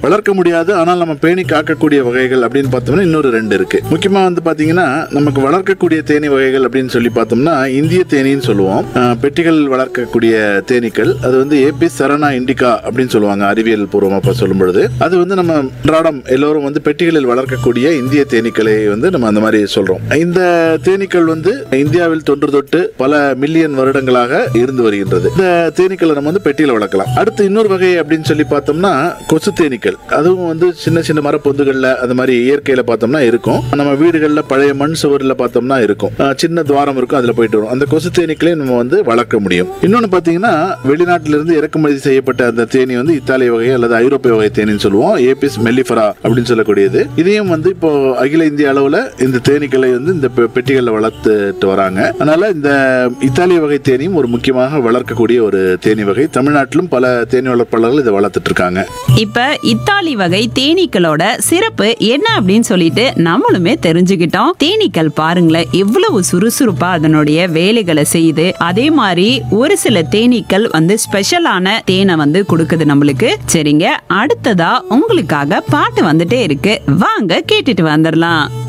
வளர்க்க முடியாது ஆனால் நம்ம பேணி காக்கக்கூடிய வகைகள் அப்படின்னு பார்த்தோம்னா இன்னொரு ரெண்டு இருக்கு முக்கியமா வந்து பாத்தீங்கன்னா நமக்கு வளர்க்கக்கூடிய தேனி வகைகள் அப்படின்னு சொல்லி பார்த்தோம்னா இந்திய தேனின்னு சொல்லுவோம் அஹ், பெட்டிகள் வளர்க்கக்கூடிய தேனீக்கள் அது வந்து ஏபி சரணா இண்டிகா அப்படின்னு சொல்லுவாங்க அறிவியல் பூர்வமா இப்ப சொல்லும் பொழுது அது வந்து நம்ம அன்றாடம் எல்லோரும் வந்து பெட்டிகளில் வளர்க்கக்கூடிய இந்திய தேனீக்களை வந்து நம்ம அந்த மாதிரி சொல்றோம் இந்த தேனீக்கள் வந்து இந்தியாவில் தொன்று தொட்டு பல மில்லியன் வருடங்களாக இருந்து வருகின்றது இந்த தேனீக்களை நம்ம வந்து பெட்டியில வளர்க்கலாம் அடுத்து இன்னொரு வகை அப்படின்னு சொல்லி பார்த்தோம்னா கொசு தேனீக்கள் அதுவும் வந்து சின்ன சின்ன மரப்பொந்துகள்ல அந்த மாதிரி இயற்கையில பார்த்தோம்னா இருக்கும் நம்ம வீடுகள்ல பழைய மண் சுவர்ல பார்த்தோம்னா இருக்கும் அஹ் சின்ன துவாரம் இருக்கும் அதுல போயிட்டு வரும் அந்த கொசு தேனீக்களையும் நம்ம வந்து வளர்க்க முடியும் இன்னொன்னு பாத்தீங்கன்னா வெளிநாட்டிலிருந்து இறக்குமதி செய்யப்பட்ட அந்த தேனி வந்து இத்தாலிய வகை அல்லது ஐரோப்பிய வகை தேனின்னு சொல்லுவோம் ஏபிஸ் மெல்லிஃபரா அப்படின்னு சொல்லக்கூடியது இதையும் வந்து இப்போ அகில இந்திய அளவுல இந்த தேனீக்களை வந்து இந்த பெ- பெட்டிகள்ல வளர்த்துட்டு வராங்க அதனால இந்த இத்தாலிய வகை தேனியும் ஒரு முக்கியமாக வளர்க்கக்கூடிய ஒரு தேனி வகை தமிழ்நாட்டிலும் பல தேனி வளர்ப்பாளர்கள் இதை வளர்த்துட்டு இருக்காங்க இப்ப இத்தாலி வகை தேனீக்களோட சிறப்பு என்ன அப்படின்னு சொல்லிட்டு நம்மளுமே தெரிஞ்சுக்கிட்டோம் தேனீக்கள் பாருங்களேன் எவ்வளவு சுறுசுறுப்பா அதனுடைய வேலைகளை செய்யுது அதே மாதிரி ஒரு சில தேனீக்கள் வந்து ஸ்பெஷலான தேனை வந்து கொடுக்குது நம்மளுக்கு சரிங்க அடுத்ததா உங்களுக்காக பாட்டு வந்துட்டே இருக்கு வாங்க கேட்டுட்டு வந்துடலாம்